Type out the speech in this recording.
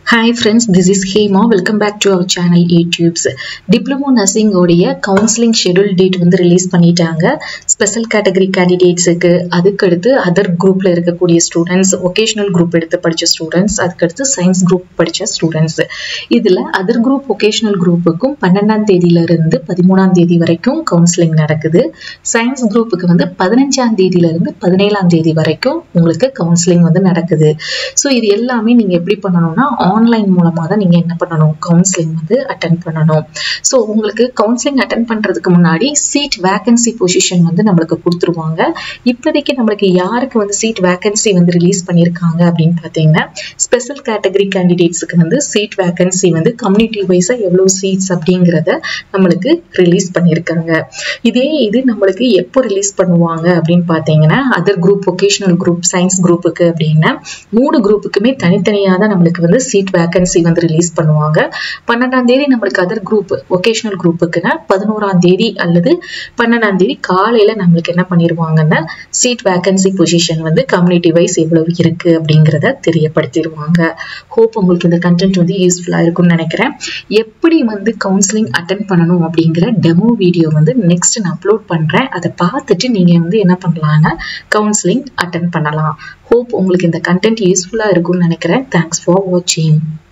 hi friends this is Hema welcome back to our channel YouTubes diploma நர்சிங்கோடைய counselling schedule date வந்து release பண்ணிட்டாங்க special category கேண்டிடேட்ஸுக்கு அதுக்கடுத்து other குரூப்பில் இருக்கக்கூடிய ஸ்டூடெண்ட்ஸ் ஒகேஷனல் குரூப் எடுத்து படித்த ஸ்டூடெண்ட்ஸ் அதுக்கடுத்து சயின்ஸ் குரூப் படித்த ஸ்டூடெண்ட்ஸ் இதில் அதர் குரூப் ஒகேஷனல் குரூப்புக்கும் பன்னெண்டாம் தேதியிலிருந்து பதிமூணாம் தேதி வரைக்கும் கவுன்சிலிங் நடக்குது சயின்ஸ் குரூப்புக்கு வந்து பதினஞ்சாம் தேதியிலிருந்து பதினேழாம் தேதி வரைக்கும் உங்களுக்கு கவுன்சிலிங் வந்து நடக்குது ஸோ இது எல்லாமே நீங்கள் எப்படி பண்ணணும்னா ஆன்லைன் மூலமாக தான் நீங்கள் என்ன பண்ணணும் கவுன்சிலிங் வந்து அட்டன் பண்ணணும் ஸோ உங்களுக்கு கவுன்சிலிங் அட்டன் பண்ணுறதுக்கு முன்னாடி சீட் வேகன்சி பொசிஷன் வந்து நம்மளுக்கு கொடுத்துருவாங்க இப்போதைக்கு நம்மளுக்கு யாருக்கு வந்து சீட் வேகன்சி வந்து ரிலீஸ் பண்ணியிருக்காங்க அப்படின்னு பார்த்தீங்கன்னா ஸ்பெஷல் கேட்டகரி கேண்டிடேட்ஸுக்கு வந்து சீட் வேகன்சி வந்து கம்யூனிட்டி வைஸாக எவ்வளோ சீட்ஸ் அப்படிங்கிறத நம்மளுக்கு ரிலீஸ் பண்ணியிருக்காங்க இதே இது நம்மளுக்கு எப்போ ரிலீஸ் பண்ணுவாங்க அப்படின்னு பார்த்தீங்கன்னா other group vocational group science குரூப்புக்கு அப்படின்னா மூணு குரூப்புக்குமே தனித்தனியாக தான் நம்மளுக்கு வந்து சீட் வேகன்சி வந்து ரிலீஸ் பண்ணுவாங்க பன்னெண்டாம் தேதி நம்மளுக்கு அதர் குரூப் ஒகேஷனல் குரூப்புக்குன்னா பதினோராம் தேதி அல்லது பன்னெண்டாம் தேதி காலையில் நம்மளுக்கு என்ன பண்ணிடுவாங்கன்னா சீட் வேகன்சி பொசிஷன் வந்து கம்யூனிட்டி வைஸ் எவ்வளவு இருக்கு அப்படிங்கிறத தெரியப்படுத்திடுவாங்க ஹோப் உங்களுக்கு இந்த கண்டென்ட் வந்து யூஸ்ஃபுல்லாக இருக்கும்னு நினைக்கிறேன் எப்படி வந்து கவுன்சிலிங் அட்டன் பண்ணணும் அப்படிங்கிற டெமோ வீடியோ வந்து நெக்ஸ்ட் நான் அப்லோட் பண்ணுறேன் அதை பார்த்துட்டு நீங்கள் வந்து என்ன பண்ணலான்னா கவுன்சிலிங் அட்டன் பண்ணலாம் ஹோப் உங்களுக்கு இந்த கண்டென்ட் யூஸ்ஃபுல்லாக இருக்கும்னு நினைக்கிறேன் தேங்க்ஸ் ஃபார் வாட்சிங்